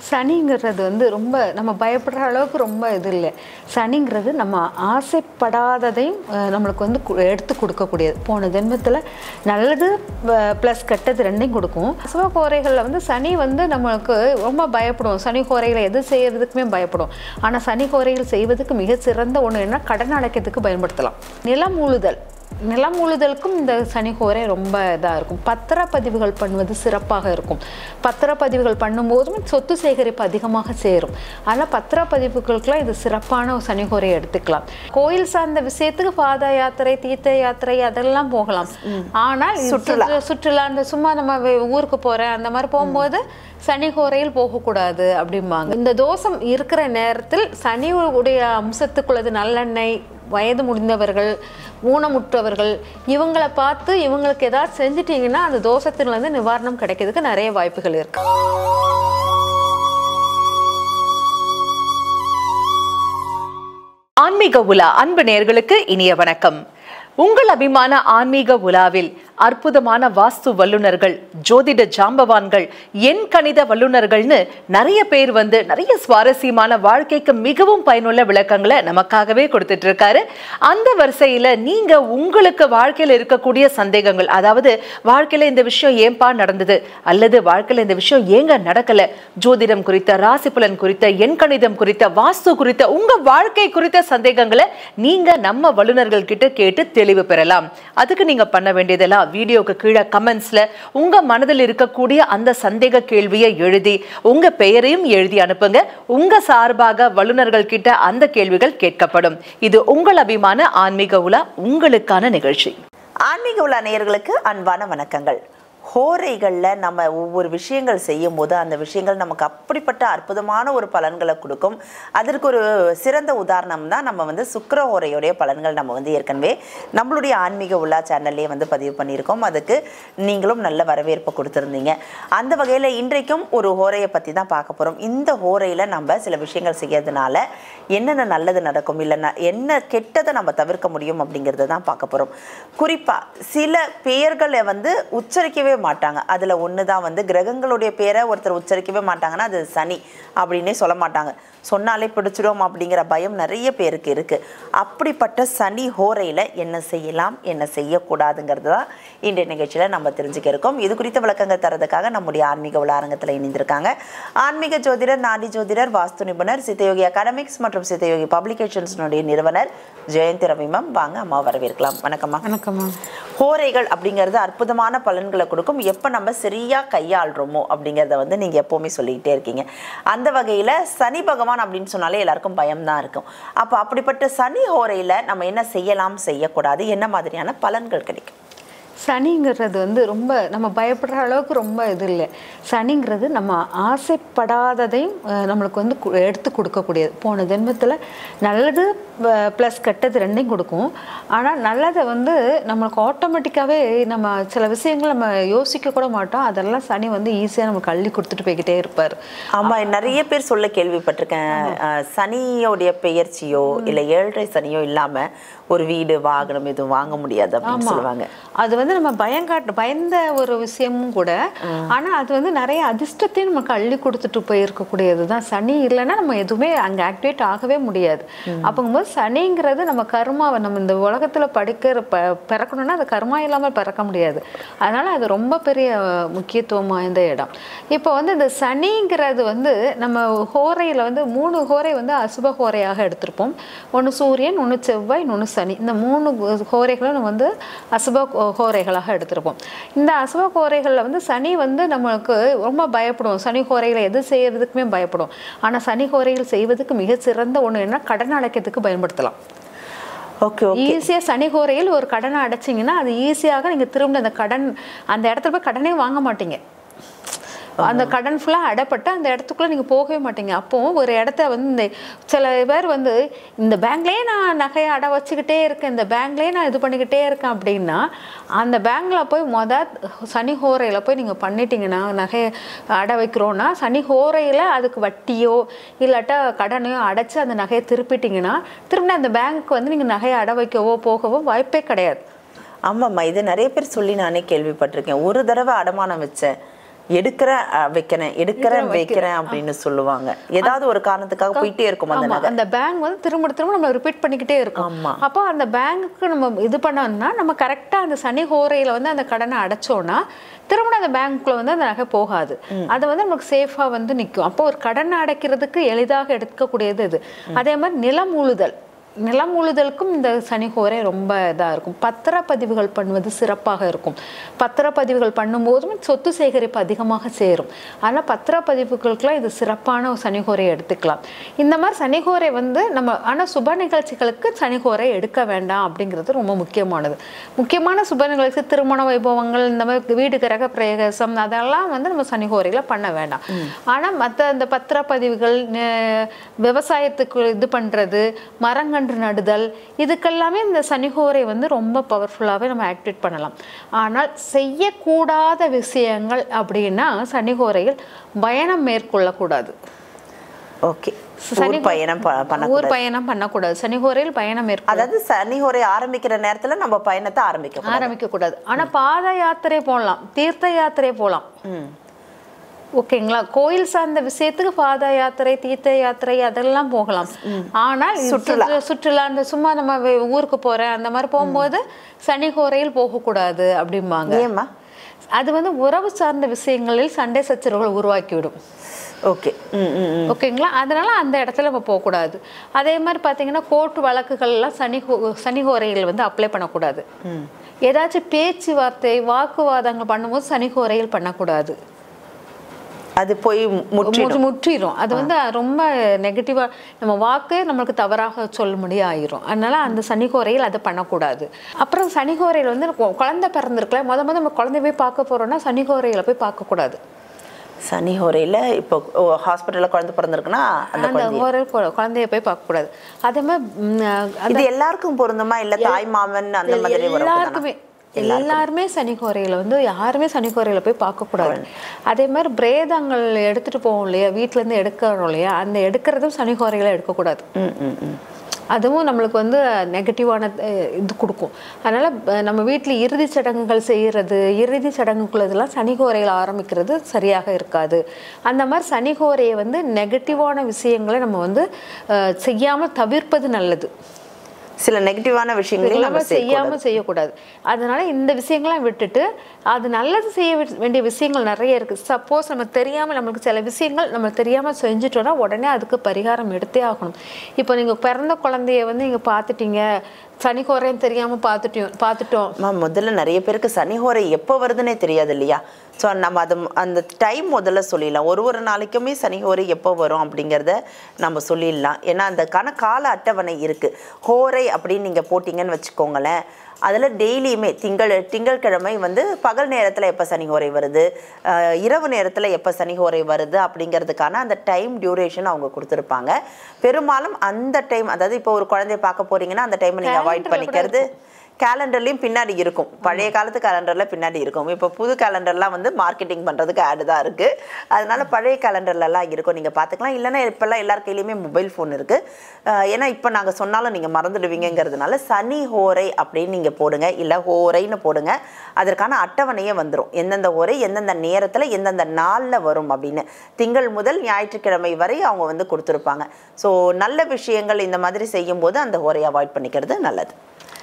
சனிங்கிறது வந்து ரொம்ப நம்ம பயப்படுற அளவுக்கு ரொம்ப இது இல்லை சனிங்கிறது நம்ம ஆசைப்படாததையும் அஹ், நம்மளுக்கு வந்து கு- எடுத்து கொடுக்கக்கூடியது போன ஜென்மத்தில் நல்லது ப்ளஸ் கெட்டது ரெண்டையும் கொடுக்கும் அசுவ கோரைகளில் வந்து சனி வந்து நம்மளுக்கு ரொம்ப பயப்படும் சனி கோரைகளை எது செய்யறதுக்குமே பயப்படும் ஆனால் சனி கோரைகள் செய்வதற்கு மிக சிறந்த ஒன்று என்ன கடன் அடைக்கிறதுக்கு பயன்படுத்தலாம் நிலம் உழுதல் நிலம் உழுதலுக்கும் இந்த சனி கோரை ரொம்ப இதாக இருக்கும் பத்திரப்பதிவுகள் பண்ணுவது சிறப்பாக இருக்கும் பத்திரப்பதிவுகள் பண்ணும்போதும் சொத்து சேகரிப்பு அதிகமாக சேரும் அதனால் பத்திரப்பதிவுகளுக்கெல்லாம் இது சிறப்பான ஒரு சனி கோரையை எடுத்துக்கலாம் கோயில் சார்ந்த விஷயத்துக்கு பாத யாத்திரை தீர்த்த யாத்திரை அதெல்லாம் போகலாம் ஆனால் இது சுற்று- சுற்றுலா இந்த சும்மா நம்ம வே- ஊருக்கு போகிறேன் அந்த மாதிரி போகும்போது சனி கோரையில் போகக்கூடாது அப்படிம்பாங்க இந்த தோஷம் இருக்கிற நேரத்தில் சனி உடைய அம்சத்துக்குள்ளது நல்லெண்ணெய் வயது முடிந்தவர்கள் ஊனமுற்றவர்கள் இவங்களை பார்த்து இவங்களுக்கு ஏதாவது செஞ்சிட்டிங்கன்னா அந்த தோஷத்திலிருந்து நிவாரணம் கிடைக்கிறதுக்கு நிறைய வாய்ப்புகள் இருக்கு ஆன்மீக உலா அன்பு நேயர்களுக்கு இனிய வணக்கம் உங்கள் அபிமான ஆன்மீக உலாவில் அற்புதமான வாஸ்து வல்லுனர்கள் ஜோதிட ஜாம்பவான்கள் எண் கணித வல்லுனர்கள்னு நிறைய பேர் வந்து நிறைய சுவாரஸ்யமான வாழ்க்கைக்கு மிகவும் பயனுள்ள விளக்கங்களை நமக்காகவே கொடுத்துட்டு இருக்காரு அந்த வரிசையில நீங்க உங்களுக்கு வாழ்க்கையில இருக்கக்கூடிய சந்தேகங்கள் அதாவது வாழ்க்கையில இந்த விஷயம் ஏன்பா நடந்தது அல்லது வாழ்க்கையில இந்த விஷயம் ஏங்க நடக்கல ஜோதிடம் குறித்த ராசி பலன் குறித்த எண் கணிதம் குறித்த வாஸ்து குறித்த உங்க வாழ்க்கை குறித்த சந்தேகங்களை நீங்க நம்ம வல்லுநர்கள் கிட்ட கேட்டு தெளிவு பெறலாம் அதுக்கு நீங்க பண்ண வேண்டியதெல்லாம் வீடியோக்கு கீழே கமெண்ட்ஸ்ல உங்க மனதில் இருக்கக்கூடிய அந்த சந்தேக கேள்வியை எழுதி உங்க பெயரையும் எழுதி அனுப்புங்க உங்க சார்பாக வல்லுநர்கள் கிட்ட அந்த கேள்விகள் கேட்கப்படும் இது உங்கள் அபிமான ஆன்மீக உலா உங்களுக்கான நிகழ்ச்சி ஆன்மீக உள்ள நேயர்களுக்கு அன்பான வணக்கங்கள் ஹோரைகளில் நம்ம ஒவ்வொரு விஷயங்கள் செய்யும் போது அந்த விஷயங்கள் நமக்கு அப்படிப்பட்ட அற்புதமான ஒரு பலன்களை கொடுக்கும் அதற்கு ஒரு சிறந்த உதாரணம் தான் நம்ம வந்து சுக்கிர ஹோரையுடைய பலன்கள் நம்ம வந்து ஏற்கனவே நம்மளுடைய ஆன்மீக உலா சேனல்லே வந்து பதிவு பண்ணியிருக்கோம் அதுக்கு நீங்களும் நல்ல வரவேற்பு கொடுத்துருந்தீங்க அந்த வகையில் இன்றைக்கும் ஒரு ஹோரையை பற்றி தான் பார்க்க போகிறோம் இந்த ஹோரையில் நம்ம சில விஷயங்கள் செய்யறதுனால என்னென்ன நல்லது நடக்கும் இல்லைன்னா என்ன கெட்டதை நம்ம தவிர்க்க முடியும் அப்படிங்கிறத தான் பார்க்க போகிறோம் குறிப்பாக சில பெயர்களை வந்து உச்சரிக்கவே மாட்டாங்க அதில் ஒன்று தான் வந்து கிரகங்களுடைய பேரை ஒருத்தர் உச்சரிக்கவே மாட்டாங்கன்னா அது சனி அப்படின்னே சொல்ல மாட்டாங்க சொன்னாலே பிடிச்சிடும் அப்படிங்கிற பயம் நிறைய பேருக்கு இருக்குது அப்படிப்பட்ட சனி ஹோரையில் என்ன செய்யலாம் என்ன செய்யக்கூடாதுங்கிறது தான் இன்றைய நிகழ்ச்சியில் நம்ம தெரிஞ்சுக்க இருக்கோம் இது குறித்த விளக்கங்கள் தரதுக்காக நம்முடைய ஆன்மீக உலக அரங்கத்தில் இணைந்திருக்காங்க ஆன்மீக ஜோதிடர் நாடி ஜோதிடர் வாஸ்து நிபுணர் சித்தயோகி அகாடமிக்ஸ் மற்றும் சித்தயோகி பப்ளிகேஷன்ஸ்னுடைய நிறுவனர் ஜெயந்தி ரவிமம் வாங்க அம்மா வரவேற்கலாம் வணக்கம்மா வணக்கம்மா ஹோரைகள் அப்படிங்கிறது அற்புதமான பலன்களை கொடுக்கும் எப்போ நம்ம சரியாக கையாளுறோமோ அப்படிங்கிறத வந்து நீங்கள் எப்போவுமே சொல்லிக்கிட்டே இருக்கீங்க அந்த வகையில் சனி பகவான் அப்படின்னு சொன்னாலே எல்லாருக்கும் பயம்தான் இருக்கும் அப்போ அப்படிப்பட்ட சனி ஹோரையில் நம்ம என்ன செய்யலாம் செய்யக்கூடாது என்ன மாதிரியான பலன்கள் கிடைக்கும் சனிங்கிறது வந்து ரொம்ப நம்ம பயப்படுற அளவுக்கு ரொம்ப இது இல்லை சனிங்கிறது நம்ம ஆசைப்படாததையும் அஹ், நம்மளுக்கு வந்து கு- எடுத்து கொடுக்கக்கூடியது போன ஜென்மத்தில் நல்லது ப்ளஸ் கெட்டது ரெண்டையும் கொடுக்கும் ஆனால் நல்லதை வந்து நம்மளுக்கு ஆட்டோமேட்டிக்காகவே நம்ம சில விஷயங்கள் நம்ம யோசிக்க கூட மாட்டோம் அதெல்லாம் சனி வந்து ஈஸியாக நமக்கு அள்ளி கொடுத்துட்டு போய்கிட்டே இருப்பார் ஆமா நிறைய பேர் சொல்ல கேள்விப்பட்டிருக்கேன் அஹ், சனியோடைய பெயர்ச்சியோ இல்லை ஏழரை சனியோ இல்லாம ஒரு வீடு வாகனம் எதுவும் வாங்க முடியாது அப்படின்னு சொல்லுவாங்க அது வந்து நம்ம பயங்காட்டு பயந்த ஒரு விஷயமும் கூட ஆனா அது வந்து நிறைய அதிர்ஷ்டத்தையும் நமக்கு அள்ளி கொடுத்துட்டு போயிருக்கக்கூடியது தான் சனி இல்லைன்னா நம்ம எதுவுமே அங்க ஆக்டிவேட் ஆகவே முடியாது அப்போங்கும்போது சனிங்கிறது நம்ம கர்மாவை நம்ம இந்த உலகத்துல படிக்கிற ப பிறக்கணும்னா அது கர்மா இல்லாமல் பிறக்க முடியாது அதனால அது ரொம்ப பெரிய முக்கியத்துவம் வாய்ந்த இடம் இப்போ வந்து இந்த சனிங்கிறது வந்து நம்ம ஹோரையில் வந்து மூணு ஹோரை வந்து அசுப ஹோரையாக எடுத்திருப்போம் ஒன்று சூரியன் ஒன்று செவ்வாய் இன்னொன்று சனி இந்த மூணு ஹோரைகளும் நம்ம வந்து அசுப ஹோரைகளாக எடுத்திருப்போம் இந்த அசுப ஹோரைகளில் வந்து சனி வந்து நம்மளுக்கு ரொம்ப பயப்படும் சனி ஹோரைகளை எது செய்யறதுக்குமே பயப்படும் ஆனால் சனி ஹோரைகள் செய்வதற்கு மிக சிறந்த ஒன்று என்ன கடன் அடைக்கிறதுக்கு பயன்படுத்தலாம் ஓகே ஓகே ஈஸியாக சனி ஹோரையில் ஒரு கடனை அடைச்சிங்கன்னா அது ஈஸியாக நீங்கள் திரும்ப அந்த கடன் அந்த இடத்துல போய் கடனே வாங்க மாட்டீங்க அந்த கடன் ஃபுல்லாக அடைப்பட்டு அந்த இடத்துக்குள்ளே நீங்கள் போகவே மாட்டீங்க அப்போ ஒரு இடத்த வந்து இந்த சில பேர் வந்து இந்த பேங்க்லேயே நான் நகையை அடை வச்சுக்கிட்டே இருக்கேன் இந்த பேங்க்லேயே நான் இது பண்ணிக்கிட்டே இருக்கேன் அப்படின்னா அந்த பேங்க்கில் போய் மொதல் சனி ஹோரையில் போய் நீங்கள் பண்ணிட்டீங்கன்னா நகையை அடை வைக்கிறோன்னா சனி ஹோரையில் அதுக்கு வட்டியோ இல்லாட்டா கடனையோ அடைச்சி அந்த நகையை திருப்பிட்டீங்கன்னா திரும்ப அந்த பேங்க்கு வந்து நீங்கள் நகையை அடை வைக்கவோ போகவோ வாய்ப்பே கிடையாது ஆமாம்மா இது நிறைய பேர் சொல்லி நானே கேள்விப்பட்டிருக்கேன் ஒரு தடவை அடமானம் வச்சேன் எடுக்கிற அஹ், வைக்கிறேன் எடுக்கிறேன் வைக்கிறேன் அப்படின்னு சொல்லுவாங்க ஏதாவது ஒரு காரணத்துக்காக போயிட்டே இருக்கும் அந்த ஆமா நகை அந்த பேங்க் வந்து திரும்ப திரும்ப நம்ம ரிப்பீட் பண்ணிக்கிட்டே இருக்கும் ஆமா. அப்போ அந்த பேங்க்குக்கு நம்ம இது பண்ணோம்னா நம்ம கரெக்டாக அந்த சனி ஹோரையில் வந்து அந்த கடனை அடைச்சோம்னா திரும்ப அந்த பேங்க்குள்ள வந்து அந்த நகை போகாது அது வந்து நமக்கு சேஃபாக வந்து நிற்கும் அப்போ ஒரு கடன் அடைக்கிறதுக்கு எளிதாக எடுக்கக்கூடியது இது அதே மாதிரி நிலம் உழுதல் நிலம் உழுதலுக்கும் இந்த சனி ஹோரை ரொம்ப இதாக இருக்கும் பத்திரப்பதிவுகள் பண்ணுவது சிறப்பாக இருக்கும் பத்திரப்பதிவுகள் பண்ணும்போதும் சொத்து சேகரிப்பு அதிகமாக சேரும் அதனால் பத்திரப்பதிவுகளுக்கெல்லாம் இது சிறப்பான ஒரு சனிகோரை எடுத்துக்கலாம் இந்த மாதிரி சனிகோரை வந்து நம்ம ஆனால் சுப நிகழ்ச்சிகளுக்கு சனிகோரை எடுக்க வேண்டாம் அப்படிங்கிறது ரொம்ப முக்கியமானது முக்கியமான சுப நிகழ்ச்சி திருமண வைபவங்கள் இந்த மாதிரி வீடு கிரக பிரவேசம் அதெல்லாம் வந்து நம்ம சனிகோரையில் பண்ண வேண்டாம் ஆனால் மற்ற இந்த பத்திரப்பதிவுகள் நெ- விவசாயத்துக்கு இது பண்ணுறது மரங்கன்று நடுதல் இதுக்கெல்லாமே இந்த சனிகோரை வந்து ரொம்ப பவர்ஃபுல்லாகவே நம்ம ஆக்டிவேட் பண்ணலாம் ஆனால் செய்யக்கூடாத விஷயங்கள் அப்படின்னா சனிகோரையில் பயணம் மேற்கொள்ளக்கூடாது ஓகே சனி ஊர் பயணம் ப- பண்ண ஊர் பயணம் பண்ணக்கூடாது சனிகோரையில் பயணம் மேற்கொள்ள அதாவது சனி ஒரே ஆரம்பிக்கிற நேரத்துல நம்ம பயணத்தை ஆரம்பிக்க ஆரம்பிக்க கூடாது ஆனா பாத யாத்திரை போகலாம் தீர்த்த யாத்திரை போகலாம் ஓகேங்களா கோயில் சார்ந்த விஷயத்துக்கு பாத யாத்திரை தீர்த்த யாத்திரை அதெல்லாம் போகலாம் ஆனால் இது சுற்று- சுற்றுலா அந்த சும்மா நம்ம வே- ஊருக்கு போறேன் அந்த மாதிரி போகும்போது சனி கோரையில் போகக்கூடாது அப்படிம்பாங்க ஏம்மா அது வந்து உறவு சார்ந்த விஷயங்களில் சண்டை சச்சரவுகள் உருவாக்கிவிடும் ஓகே ம் ம் ம். ஓகேங்களா அதனால அந்த இடத்துல நம்ம போகக்கூடாது அதே மாதிரி பார்த்தீங்கன்னா கோர்ட்டு வழக்குகள்லாம் சனி ஹோ- சனி ஹோரையில் வந்து அப்ளை பண்ணக்கூடாது ஏதாச்சும் பேச்சுவார்த்தை வாக்குவாதங்கள் பண்ணும்போது சனி ஹோரையில் பண்ணக்கூடாது அது போய் முற்றி முற்று- முற்றிரும் அது வந்து ரொம்ப நெகட்டிவா நம்ம வாக்கு நம்மளுக்கு தவறாக சொல்லும்படி ஆயிரும் அதனால அந்த சனிகோரையில் அதை பண்ணக்கூடாது அப்புறம் சனிகோரையில் வந்து கொ- குழந்தை பிறந்திருக்கல முத முத நம்ம குழந்தை போய் பார்க்க போறோம்னா சனிகோரையில் போய் பார்க்கக்கூடாது சனி ஹோரையில இப்போ ஹாஸ்பிட்டல்ல குழந்தை பிறந்திருக்குன்னா அந்த அந்த குழந்தை ஹோரையில் கு- குழந்தைய போய் பார்க்கக்கூடாது அதே மாதிரி ம், அந்த இது எல்லாருக்கும் பொருந்துமா இல்ல தாய் மாமன் அந்த மாதிரி எல்லாருக்குமே எல்லாருமே சனிக்கோரையில் வந்து யாருமே சனிக்கோரையில் போய் பார்க்கக்கூடாது அதே மாதிரி பிரேதங்கள் எடுத்துட்டு போவோம் இல்லையா வீட்ல இருந்து எடுக்கிறோம் இல்லையா அந்த எடுக்கிறதும் சனிக்கோரையில் எடுக்கக்கூடாது ம் ம் ம் அதுவும் நம்மளுக்கு வந்து நெகட்டிவான இது கொடுக்கும் அதனால அஹ், நம்ம வீட்டில் இறுதி சடங்குகள் செய்கிறது இறுதி சடங்குக்குள்ளதெல்லாம் சனிகோரையில் ஆரம்பிக்கிறது சரியாக இருக்காது அந்த மாதிரி சனிகோரையை வந்து நெகட்டிவான விஷயங்களை நம்ம வந்து அஹ், செய்யாமல் தவிர்ப்பது நல்லது சில நெகட்டிவான விஷயங்களையும் நம்ம நம்ம செய்யாம செய்யக்கூடாது அதனால இந்த விஷயங்கள்லாம் விட்டுட்டு அது நல்லது செய்ய வே- வேண்டிய விஷயங்கள் நிறைய இருக்கு சப்போஸ் நம்ம தெரியாம நம்மளுக்கு சில விஷயங்கள் நம்ம தெரியாம செஞ்சுட்டோம்னா உடனே அதுக்கு பரிகாரம் எடுத்தே ஆகணும் இப்போ நீங்க பிறந்த குழந்தைய வந்து நீங்க பார்த்துட்டீங்க சனி குறையும் தெரியாம பார்த்துட்டோம் பார்த்துட்டோம் அம்மா, முதல்ல நிறைய பேருக்கு சனி ஹோரை எப்போ வருதுன்னே தெரியாது இல்லையா ஸோ நம்ம அது அந்த டைம் முதல்ல சொல்லிடலாம் ஒரு ஒரு நாளைக்குமே சனி ஹோரை எப்போ வரும் அப்படிங்கிறத நம்ம சொல்லிடலாம் ஏன்னா அதுக்கான கால அட்டவணை இருக்குது ஹோரை அப்படின்னு நீங்கள் போட்டிங்கன்னு வச்சுக்கோங்களேன் அதில் டெய்லியுமே திங்கள் திங்கட்கிழமை வந்து பகல் நேரத்தில் எப்போ சனி ஹோரை வருது அஹ், இரவு நேரத்தில் எப்போ சனி ஹோரை வருது அப்படிங்கிறதுக்கான அந்த டைம் டியூரேஷன் அவங்க கொடுத்துருப்பாங்க பெரும்பாலும் அந்த டைம் அதாவது இப்போ ஒரு குழந்தைய பார்க்க போறீங்கன்னா அந்த டைமை நீங்கள் அவாய்ட் Calendar ல கூட பண்ணிக்கிறது கேலண்டர்லயும் பின்னாடி இருக்கும் பழைய காலத்து கேலண்டர்ல பின்னாடி இருக்கும் இப்போ புது கேலண்டர்லாம் வந்து மார்க்கெட்டிங் பண்றதுக்கு ஆடு தான் இருக்கு அதனால பழைய கேலண்டர்ல எல்லாம் இருக்கும் நீங்க பாத்துக்கலாம் இல்லைன்னா இப்பெல்லாம் எல்லார் கையிலயுமே மொபைல் ஃபோன் இருக்கு அஹ் ஏன்னா இப்போ நாங்க சொன்னாலும் நீங்க மறந்துடுவீங்கங்கிறதுனால சனி ஹோரை அப்படின்னு நீங்க போடுங்க இல்ல ஹோரைன்னு போடுங்க அதற்கான அட்டவணையே வந்துரும் எந்தெந்த ஹோரை எந்தெந்த நேரத்துல எந்தெந்த நாள்ல வரும் அப்படின்னு திங்கள் முதல் ஞாயிற்றுக்கிழமை வரை அவங்க வந்து கொடுத்துருப்பாங்க ஸோ நல்ல விஷயங்கள் இந்த மாதிரி செய்யும்போது அந்த ஹோரையை அவாய்ட் பண்ணிக்கிறது நல்லது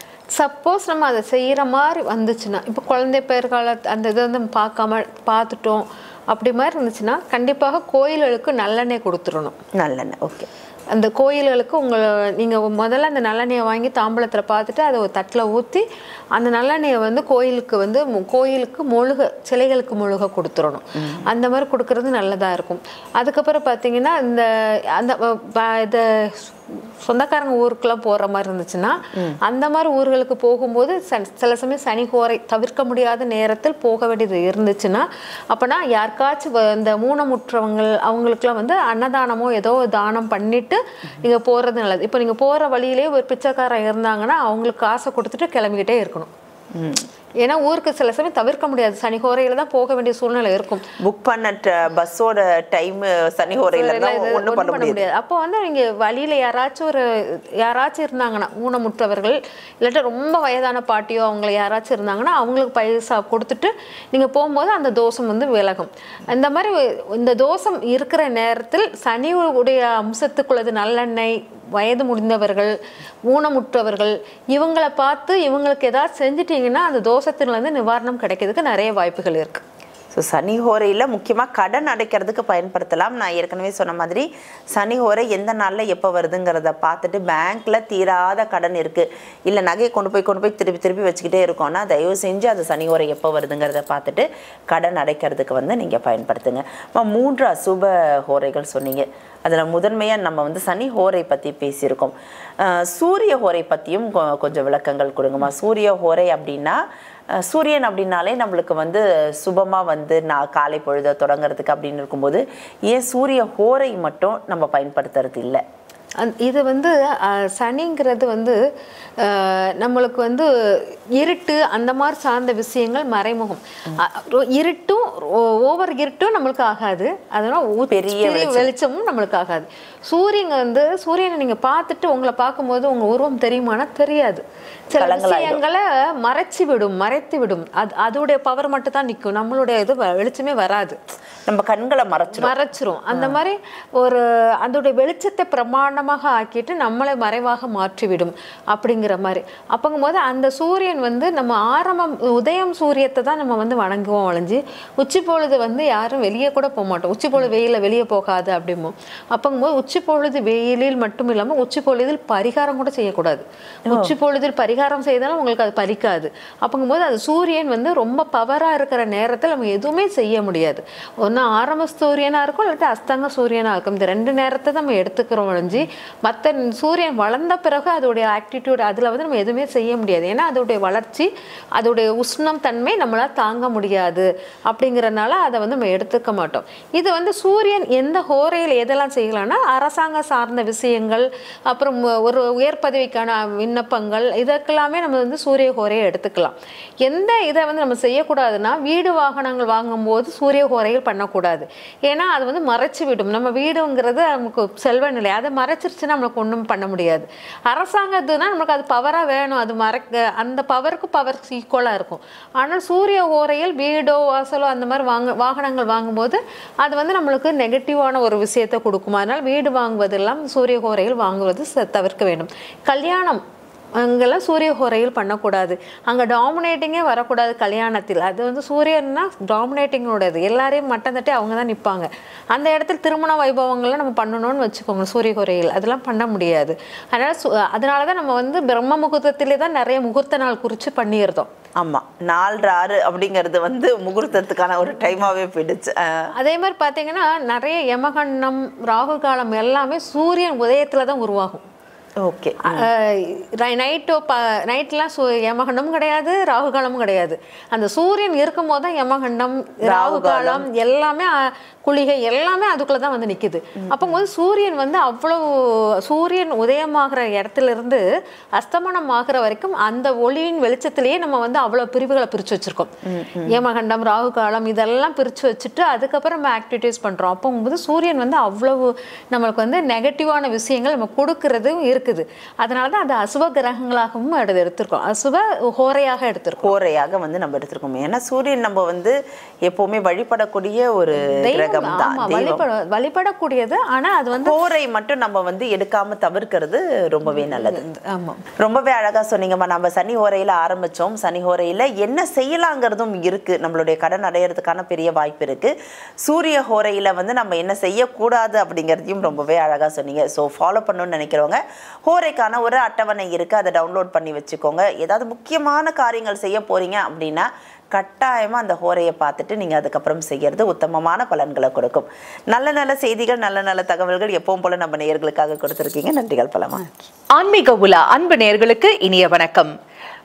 சப்போஸ் நம்ம அதை செய்யற மாதிரி வந்துச்சுன்னா இப்போ குழந்தை பேர் கால அந்த இதை வந்து பார்க்காம பார்த்துட்டோம் அப்படி மாதிரி இருந்துச்சுன்னா கண்டிப்பாக கோயில்களுக்கு நல்லெண்ணெய் கொடுத்துடணும் நல்லெண்ணெய் ஓகே அந்த கோயில்களுக்கு உங்களை நீங்கள் முதல்ல அந்த நல்லெண்ணெயை வாங்கி தாம்பளத்தில் பார்த்துட்டு அதை ஒரு தட்டில் ஊற்றி அந்த நல்லெண்ணெயை வந்து கோயிலுக்கு வந்து மு- கோயிலுக்கு மொழுக சிலைகளுக்கு மொழுக கொடுத்துடணும் அந்த மாதிரி கொடுக்கறது நல்லதாக இருக்கும் அதுக்கப்புறம் பார்த்தீங்கன்னா இந்த அந்த அஹ், ப- இது சொந்தக்காரங்க ஊருக்குலாம் போகிற மாதிரி இருந்துச்சுன்னா அந்த மாதிரி ஊர்களுக்கு போகும்போது ச- சில சமயம் சனி கோரை தவிர்க்க முடியாத நேரத்தில் போக வேண்டியது இருந்துச்சுன்னா அப்போனா யாருக்காச்சும் வ- இந்த ஊனமுற்றவங்க அவங்களுக்குலாம் வந்து அன்னதானமோ ஏதோ ஒரு தானம் பண்ணிட்டு நீங்கள் போகிறது நல்லது இப்போ நீங்கள் போகிற வழியிலே ஒரு பிச்சைக்காரன் இருந்தாங்கன்னா அவங்களுக்கு காசை கொடுத்துட்டு கிளம்பிக்கிட்டே இருக்கணும் ஏன்னா ஊருக்கு சில சமயம் தவிர்க்க முடியாது சனி ஹோரையில தான் போக வேண்டிய சூழ்நிலை இருக்கும் புக் பண்ண ட- பஸ்ஸோட டைம் சனி ஹோரையில இல்ல, இது ஒன்றும் ஒண்ணும் பண்ண முடியாது அப்போ வந்து நீங்க வழியில யாராச்சும் ஒரு யாராச்சும் இருந்தாங்கன்னா ஊனமுற்றவர்கள் இல்லாட்டா ரொம்ப வயதான பாட்டியோ அவங்கள யாராச்சும் இருந்தாங்கன்னா அவங்களுக்கு பைசா கொடுத்துட்டு நீங்க போகும்போது அந்த தோஷம் வந்து விலகும் இந்த மாதிரி இந்த தோஷம் இருக்கிற நேரத்தில் சனி உடைய அம்சத்துக்குள்ளது நல்லெண்ணெய் வயது முடிந்தவர்கள் ஊனமுற்றவர்கள் இவங்களை பார்த்து இவங்களுக்கு ஏதாவது செஞ்சிட்டீங்கன்னா அந்த தோஷத்திலிருந்து நிவாரணம் கிடைக்கிறதுக்கு நிறைய வாய்ப்புகள் இருக்கு ஸோ சனி ஹோரையில் முக்கியமாக கடன் அடைக்கிறதுக்கு பயன்படுத்தலாம் நான் ஏற்கனவே சொன்ன மாதிரி சனி ஹோரை எந்த நாளில் எப்போ வருதுங்கிறத பார்த்துட்டு பேங்க்கில் தீராத கடன் இருக்குது இல்லை நகையை கொண்டு போய் கொண்டு போய் திருப்பி திருப்பி வச்சுக்கிட்டே இருக்கோம்னா தயவு செஞ்சு அது சனி ஹோரை எப்போ வருதுங்கிறத பார்த்துட்டு கடன் அடைக்கிறதுக்கு வந்து நீங்கள் பயன்படுத்துங்க அம்மா, மூன்று அசுப ஹோரைகள் சொன்னீங்க அதில் முதன்மையாக நம்ம வந்து சனி ஹோரை பற்றி பேசியிருக்கோம் அஹ், சூரிய ஹோரை பற்றியும் கொ- கொஞ்சம் விளக்கங்கள் கொடுங்கம்மா சூரிய ஹோரை அப்படின்னா அஹ், சூரியன் அப்படின்னாலே நம்மளுக்கு வந்து சுபமாக வந்து நான் காலை பொழுத தொடங்குறதுக்கு அப்படின்னு இருக்கும்போது ஏன் சூரிய ஹோரை மட்டும் நம்ம பயன்படுத்துறது இல்லை அந் இது வந்து அஹ், சனிங்கிறது வந்து அஹ், நம்மளுக்கு வந்து இருட்டு அந்த மாதிரி சார்ந்த விஷயங்கள் மறைமுகம் அ- ரொ- இருட்டும் ஓவர் இருட்டும் நம்மளுக்கு ஆகாது அதனால உ- பெரிய பெரிய வெளிச்சமும் நம்மளுக்கு ஆகாது சூரியன் வந்து சூரியனை நீங்க பார்த்துட்டு உங்களை பார்க்கும்போது உங்க உருவம் தெரியுமானா தெரியாது சில கலங்களாயிடும். விஷயங்களை மறைச்சு விடும் மறைத்து விடும் அது அதோடைய பவர் மட்டும் தான் நிற்கும் நம்மளுடைய இது வ- வெளிச்சமே வராது நம்ம கண்களை மறைச்சிடும் மறைச்சிரும் அந்த மாதிரி ஒரு அதோடைய வெளிச்சத்தை பிரமாண்டமாக ஆக்கிட்டு நம்மளை மறைவாக மாற்றிவிடும் அப்படிங்கிற மாதிரி அப்பங்கும்போது அந்த சூரியன் வந்து நம்ம ஆரம்பம் உதயம் சூரியத்தை தான் நம்ம வந்து வணங்குவோம் ஒழிஞ்சு உச்சி பொழுது வந்து யாரும் வெளியே கூட போக மாட்டோம் உச்சி பொழுது வெயில வெளியே போகாது அப்படிமோ அப்பங்கும்போது உச்சி பொழுது வெயிலில் மட்டும் இல்லாமல் உச்சி பொழுதில் பரிகாரம் கூட செய்யக்கூடாது உச்சி பொழுதில் பரிகாரம் செய்தாலும் உங்களுக்கு அது பலிக்காது அப்பங்கும்போது அது சூரியன் வந்து ரொம்ப பவரா இருக்கிற நேரத்தில் நம்ம எதுவுமே செய்ய முடியாது ஒன்று ஆரம்ப சூரியனா இருக்கும் இல்லாட்டி அஸ்தங்க சூரியனா இருக்கும் இந்த ரெண்டு நேரத்தை நம்ம எடுத்துக்கிறோம் ஒழிஞ்சு மற்ற சூரியன் வளர்ந்த பிறகு அதோடைய ஆக்டிடியூட் அதில் வந்து நம்ம எதுவுமே செய்ய முடியாது ஏன்னா அதோடைய வளர்ச்சி அதோடைய உஷ்ணம் தன்மை நம்மளால தாங்க முடியாது அப்படிங்கிறனால அதை வந்து நம்ம எடுத்துக்க மாட்டோம் இது வந்து சூரியன் எந்த ஹோரையில் எதெல்லாம் செய்யலாம்னா அரசாங்க சார்ந்த விஷயங்கள் அப்புறம் ஒரு உயர் பதவிக்கான விண்ணப்பங்கள் இதற்கெல்லாமே நம்ம வந்து சூரிய ஹோரையை எடுத்துக்கலாம் எந்த இதை வந்து நம்ம செய்யக்கூடாதுன்னா வீடு வாகனங்கள் வாங்கும்போது சூரிய ஹோரையில் பண்ணக்கூடாது ஏன்னா அது வந்து மறைச்சு விடும் நம்ம வீடுங்கிறது நமக்கு செல்வ நிலை அதை மறைச்சிருச்சுன்னா நம்மளுக்கு ஒன்றும் பண்ண முடியாது அரசாங்கத்துனா நமக்கு அது பவராக வேணும் அது மறைக்க அந்த பவருக்கு பவர் ஈக்குவலாக இருக்கும் ஆனால் சூரிய ஓரையில் வீடோ வாசலோ அந்த மாதிரி வாங்க வாகனங்கள் வாங்கும்போது அது வந்து நம்மளுக்கு நெகட்டிவான ஒரு விஷயத்தை கொடுக்கும் அதனால் வீடு வாங்குவதெல்லாம் சூரிய ஓரையில் வாங்குவது ச- தவிர்க்க வேண்டும் கல்யாணம் அங்கெல்லாம் சூரிய ஹோரையில் பண்ணக்கூடாது அங்கே டாமினேட்டிங்கே வரக்கூடாது கல்யாணத்தில் அது வந்து சூரியன்னா டாமினேட்டிங்கோடது எல்லாரையும் மட்டம் தட்டி அவங்க தான் நிற்பாங்க அந்த இடத்துல திருமண வைபவங்கள்லாம் நம்ம பண்ணணும்னு வச்சுக்கோங்க சூரிய ஹோரையில் அதெல்லாம் பண்ண முடியாது அதனால் சு அதனால தான் நம்ம வந்து பிரம்ம முகூர்த்தத்திலே தான் நிறைய முகூர்த்த நாள் குறித்து பண்ணியிருந்தோம் ஆமா நாலு ஆறு அப்படிங்கிறது வந்து முகூர்த்தத்துக்கான ஒரு டைமாவே போயிடுச்சு அஹ், அதே மாதிரி பார்த்தீங்கன்னா நிறைய யமகண்டம் ராகு காலம் எல்லாமே சூரியன் உதயத்தில் தான் உருவாகும் ஓகே நைட்டோ ப நைட்லாம் சு யமகண்டமும் கிடையாது ராகு காலமும் கிடையாது அந்த சூரியன் இருக்கும்போது தான் யமகண்டம் ராகு காலம் எல்லாமே அஹ், குளிகை எல்லாமே அதுக்குள்ள தான் வந்து நிக்குது அப்போது சூரியன் வந்து அவ்வளவு சூரியன் உதயமாகிற இடத்துல இருந்து அஸ்தமனம் ஆகிற வரைக்கும் அந்த ஒளியின் வெளிச்சத்திலேயே நம்ம வந்து அவ்வளவு பிரிவுகளை பிரிச்சு வச்சிருக்கோம் யமகண்டம் ராகு காலம் இதெல்லாம் பிரிச்சு வச்சுட்டு அதுக்கப்புறம் நம்ம ஆக்டிவிட்டீஸ் பண்றோம் அப்போங்கும்போது சூரியன் வந்து அவ்வளவு நம்மளுக்கு வந்து நெகட்டிவான விஷயங்கள் நம்ம கொடுக்கறதும் இருக்குது அதனால தான் அது அசுப கிரகங்களாகவும் எடுத்து எடுத்திருக்கோம் அசுப ஹோரையாக எடுத்திருக்கோம் கோரையாக வந்து நம்ம எடுத்திருக்கோம் ஏன்னா சூரியன் நம்ம வந்து எப்பவுமே வழிபடக்கூடிய ஒரு கிரகம் தெய்வம் தான் ஆமா தெய்வம் வழிபட வழிபடக்கூடியது ஆனா அது வந்து கோரை மட்டும் நம்ம வந்து எடுக்காம தவிர்க்கிறது ரொம்பவே நல்லது ஆமா ரொம்பவே அழகா சொன்னீங்கம்மா நம்ம சனி ஹோரையில ஆரம்பிச்சோம் சனி ஹோரையில என்ன செய்யலாங்கிறதும் இருக்கு நம்மளுடைய கடன் அடையிறதுக்கான பெரிய வாய்ப்பு இருக்கு சூரிய ஹோரையில வந்து நம்ம என்ன செய்யக்கூடாது அப்படிங்கிறதையும் ரொம்பவே அழகா சொன்னீங்க ஸோ ஃபாலோ பண்ணணும்னு நினைக்கிறவங்க ஹோரைக்கான ஒரு அட்டவணை இருக்கு அதை டவுன்லோட் பண்ணி வச்சுக்கோங்க ஏதாவது முக்கியமான காரியங்கள் செய்ய போறீங்க அப்படின்னா கட்டாயமா அந்த ஹோரையை பார்த்துட்டு நீங்க அதுக்கப்புறம் செய்யறது உத்தமமான பலன்களை கொடுக்கும் நல்ல நல்ல செய்திகள் நல்ல நல்ல தகவல்கள் எப்பவும் போல நம்ம நேயர்களுக்காக கொடுத்துருக்கீங்க நன்றிகள் பலமா ஆன்மீக உலா அன்பு நேர்களுக்கு இனிய வணக்கம்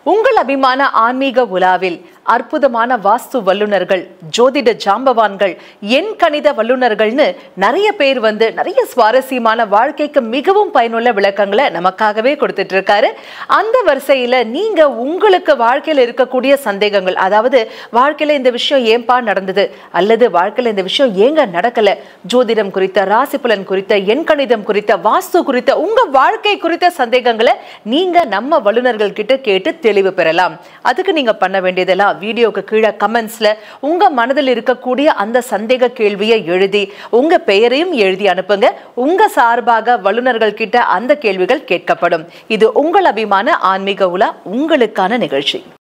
உங்கள் அபிமான ஆன்மீக உலாவில் அற்புதமான வாஸ்து வல்லுனர்கள் ஜோதிட ஜாம்பவான்கள் எண் கணித வல்லுனர்கள்னு நிறைய பேர் வந்து நிறைய சுவாரஸ்யமான வாழ்க்கைக்கு மிகவும் பயனுள்ள விளக்கங்களை நமக்காகவே கொடுத்துட்டு இருக்காரு அந்த வரிசையில நீங்க உங்களுக்கு வாழ்க்கையில இருக்கக்கூடிய சந்தேகங்கள் அதாவது வாழ்க்கையில இந்த விஷயம் ஏன்பா நடந்தது அல்லது வாழ்க்கையில இந்த விஷயம் ஏங்க நடக்கல ஜோதிடம் குறித்த ராசி பலன் குறித்த எண் கணிதம் குறித்த வாஸ்து குறித்த உங்க வாழ்க்கை குறித்த சந்தேகங்களை நீங்க நம்ம வல்லுநர்கள் கிட்ட கேட்டு தெளிவு பெறலாம் அதுக்கு நீங்க பண்ண வேண்டியதெல்லாம் வீடியோக்கு கீழே கமெண்ட்ஸ்ல உங்க மனதில் இருக்கக்கூடிய அந்த சந்தேக கேள்வியை எழுதி உங்க பெயரையும் எழுதி அனுப்புங்க உங்க சார்பாக வல்லுநர்கள் கிட்ட அந்த கேள்விகள் கேட்கப்படும் இது உங்கள் அபிமான ஆன்மீக உலா உங்களுக்கான நிகழ்ச்சி